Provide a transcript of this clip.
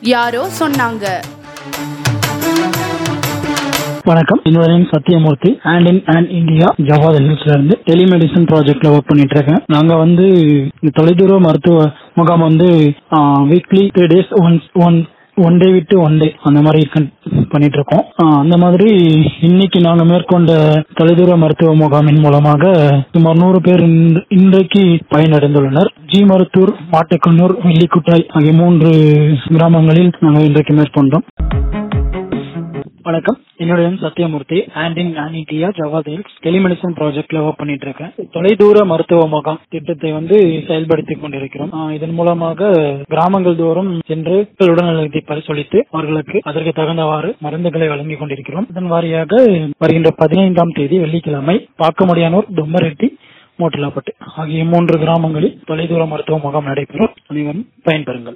யாரோ சொன்னாங்க வணக்கம் என்னோட name Sathyamoorthy and in and India Javadhu ஹில்ஸ்ல இருந்து டெலிமெடிசன் ப்ராஜெக்ட்ல ஒர்க் பண்ணிட்டு இருக்கேன் நாங்க வந்து இந்த தொலைதூர மருத்துவ முகாம் வந்து weekly three days one one one day விட்டு ஒன் டே அந்த மாதிரி con- பண்ணிட்டு இருக்கோம் ஆஹ் அந்த மாதிரி இன்னைக்கு நாங்க மேற்கொண்ட தொலைதூர மருத்துவ முகாமின் மூலமாக சுமார் நூறு பேர் இன்று- இன்றைக்கு பயனடைந்துள்ளனர் ஜி மருத்தூர் மாட்டுக்கண்ணூர் வெள்ளிக்குட்டாய் ஆகிய மூன்று கிராமங்களில் நாங்கள் இன்றைக்கு மேற்கொண்டோம் வணக்கம் என்னுடைய name Sathyamoorthy and in India Javadhu hills telemedicine ப்ராஜெக்ட்ல ஒர்க் பண்ணிட்டு இருக்கேன் தொலைதூர மருத்துவ முகாம் திட்டத்தை வந்து செயல்படுத்திக் கொண்டிருக்கிறோம் ஆஹ் இதன் மூலமாக கிராமங்கள் தோறும் சென்று மக்கள் உடல்நலத்தை பரிசோதித்து அவர்களுக்கு அதற்கு தகுந்தவாறு மருந்துகளை வழங்கிக் கொண்டிருக்கிறோம் இதன் வாரியாக வருகின்ற பதினைந்தாம் தேதி வெள்ளிக்கிழமை பாக்கமுடியானூர் தும்மரெட்டி மோட்டிலாப்பட்டு ஆகிய மூன்று கிராமங்களில் தொலைதூர மருத்துவ முகாம் நடைபெறும் அனைவரும் பயன்பெறுங்கள்